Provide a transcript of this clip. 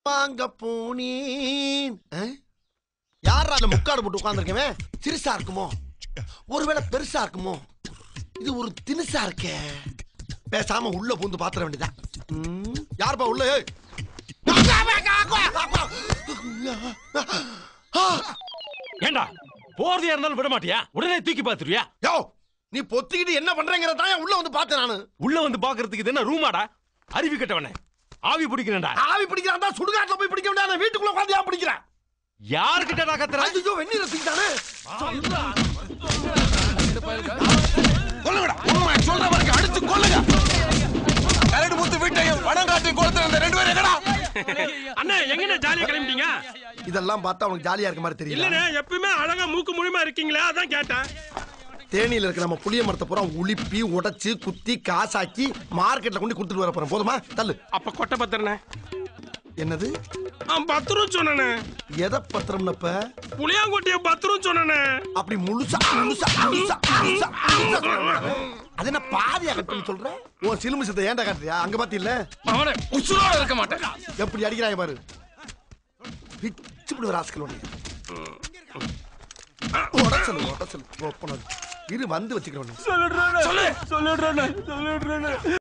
வாங்க போனேன் யார் அதுல முக்காடு போட்டு உட்காந்துருக்கவன் சிறுசா இருக்குமோ ஒருவேளை பெருசா இருக்குமோ இது ஒரு தினுசா இருக்கே பேசாம உள்ள பூந்து பாத்திர வேண்டியதான் ம், யாருப்பா உள்ள ஏய்? ஆ, ஏண்டா போறதா இருந்தாலும் விட மாட்டியா உடனே தூக்கி பாத்துருவியா யோ நீ பொத்திக்கிட்டு என்ன பண்றேங்கிறத தான் உள்ள வந்து பார்த்தேன் நானு உள்ள வந்து பாக்குறதுக்கு இது என்ன ரூமாடா அறிவி கட்டவனே ஆவி பிடிக்கிறேன்டா ஆவி பிடிக்கிறான் தான் சுடுகாட்டுல போய் பிடிக்க வேண்டாம் வீட்டுக்குள்ள உட்காந்து ஏன் பிடிக்கிறேன் யாருக்கிட்ட நான் கத்துறேன் ஐயோ வெந்நீர் ரசிக்கிட்டானே கொல்லுங்கடா உண்மை சொல்ற வரைக்கும் அடிச்சு கொல்லுங்க கரடு முத்து வீட்டையும் வடங்காட்டையும் கொடுத்து அந்த ரெண்டு பேரும் எங்கடா அண்ணா எங்கண்ணே ஜாலியா கிளம்பிட்டீங்க இதெல்லாம் பார்த்தா அவனுக்கு ஜாலியா இருக்க மாதிரி தெரியல இல்லண்ணே எப்பயுமே அழகா மூக்கு மூலியமா இருக்கீங்களே அதான் கேட்டேன் தேனியில இருக்க நம்ம புளிய மரத்தை பூரா உளிப்பி உடைச்சு குத்தி காசாக்கி மார்க்கெட்ல கொண்டு கொடுத்துட்டு வர போறோம் போதுமா தள்ளு அப்ப கொட்டை பத்திரண்ணே என்னது பத்திரம் சொன்னனே எதை பத்திரம்னப்ப புளியாங்குட்டிய பத்திரம் சொன்னனே அப்படி முழுசா முழுசா முழுசா முழுசா முழுசா சொல்லணும். அது என்ன பாதியா கட் பண்ணி சொல்ற உன் சிலுமி சித்த ஏன்டா காட்டுறியா அங்க பாத்தி இல்ல அவனை உசுரோட இருக்க மாட்டேன் எப்படி அடிக்கிறாங்க பாரு பிச்சு விடுவ ராஸ்கல் உடனே உடச்சல் உடச்சல் ஓப்பனர் இரு வந்து வச்சுக்கிறேன் சொல்லிடுறேன் சொல்லிடுறேன் சொல்லிடுறேன்